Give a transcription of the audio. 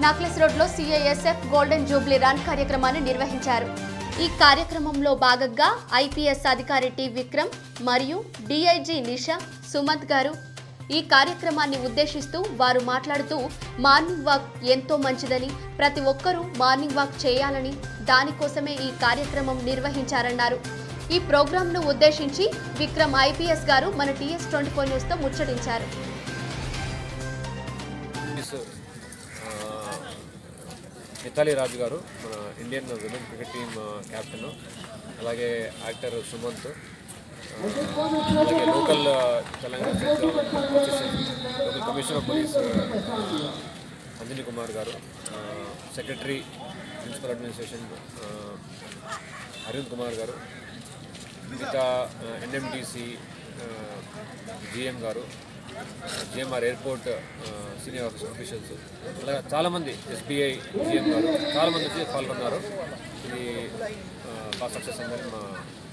necklace రోడ్లో CISF golden Jubilee run కార్యక్రమాన్ని నిర్వహించారు ఈ కార్యక్రమంలో భాగంగా ఐపీఎస్ అధికారి టి విక్రమ్ మరియు డిఐజీ నిషా సుమంత్ గారు ఈ కార్యక్రమాన్ని ఉద్దేశిస్తూ వారు మాట్లాడుతూ మార్నింగ్ వాక్ ఎంతో మంచిదని ప్రతి ఒక్కరూ మార్నింగ్ వాక్ చేయాలని దానికోసమే ఈ కార్యక్రమం నిర్వహించారన్నారు ఈ ప్రోగ్రాంను ఉద్దేశించి విక్రమ్ ఐపీఎస్ గారు మన టీఎస్ ట్వంటీ ఫోర్ న్యూస్తో ముచ్చటించారు మిస్ ఆ, మిథాలీ రాజు గారు మన Indian women cricket team captain అలాగే యాక్టర్ సుమంత్ ఆ, అలాగే local uh, Telangana state government assistant local commissioner of police uh, Anjani Kumar గారు ఆ, సెక్రటరీ ప్రిన్సిపల్ అడ్మినిస్ట్రేషన్ ఆ, అరవింద్ కుమార్ గారు మిగతా ఎన్ఎండిసి జిఎం గారు జిఎంఆర్ ఎయిర్పోర్ట్ సీనియర్ ఆఫీషియల్స్ అలాగే చాలామంది ఎస్బీఐ జిఎం గారు చాలామంది వచ్చి పాల్గొన్నారు ఇది ఆ, బాగా సక్సెస్ అయిందని మా